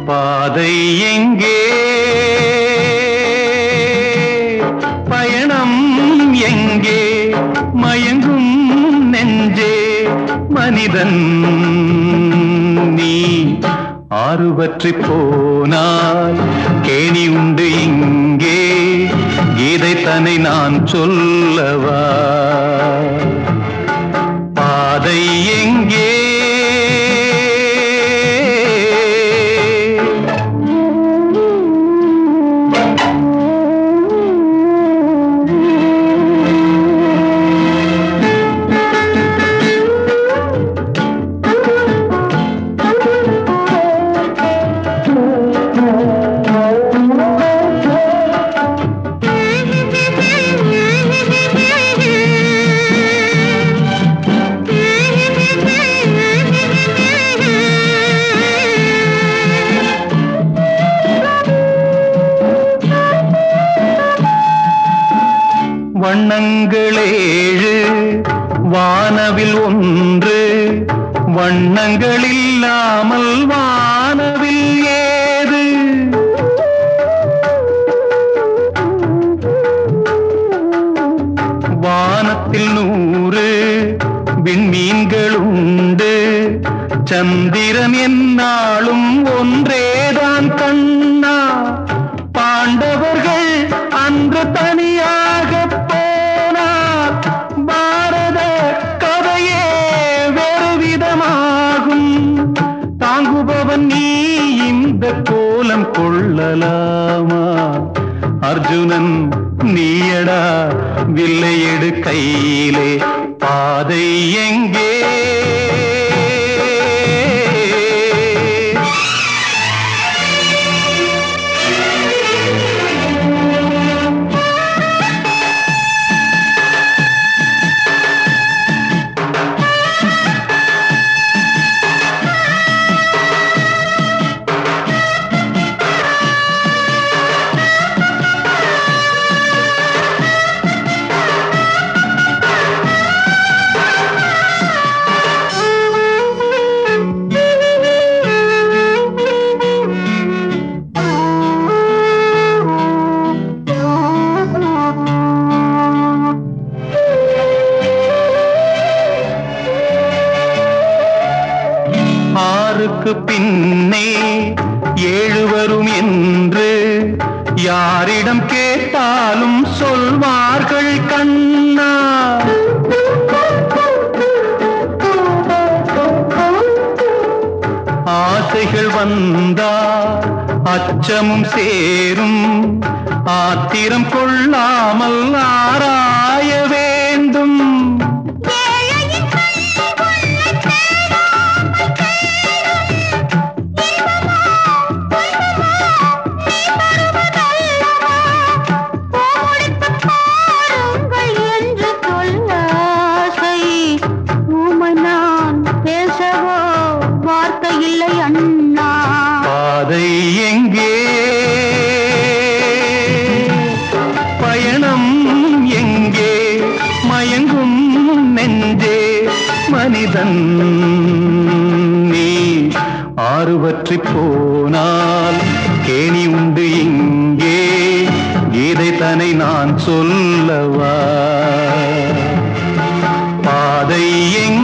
பாதை எங்கே பயணம் எங்கே மயங்கும் நெஞ்சே மனிதன் நீ ஆறுபற்றி போனால் கேணி உண்டு இங்கே கீதை தன்னை நான் சொல்லவா பாதை எங்கே வண்ணங்களேழு வானவில் ஒன்று வண்ணங்கள் இல்லாமல் வானவில் ஏது வானத்தில் நூறு விண்மீன்கள் உண்டு சந்திரன் என்னாலும் ஒன்றேதான் கண்ணா பாண்டவர்கள் அன்று தனியாக போனார் பாரத கதையே வேறு விதமாகும் தாங்குபவன் நீ இந்த கோலம் கொள்ளலாமா அர்ஜுனன் நீயடா வில்லை எடு கையிலே பாதை எங்கே ஆறுக்கு பின்னே ஏழு வரும் என்று யாரிடம் கேட்டாலும் சொல்வார்கள் கண்ணா ஆசைகள் வந்தா அச்சமும் சேரும் ஆத்திரம் கொள்ளாமல் ஆராய வேண்டும் பாருங்கள் என்று சொல்ல ஆசை ஊமை நான் பேசவோ வார்த்தை இல்லை அண்ணா பாதை எங்கே பயணம் எங்கே மயங்கும் நெஞ்சே மனிதன் நீ ஆறுபற்றி போனால் கேணி உண்டு இங்கே கீதை தன்னை நான் சொல்லவா பாதை எங்கே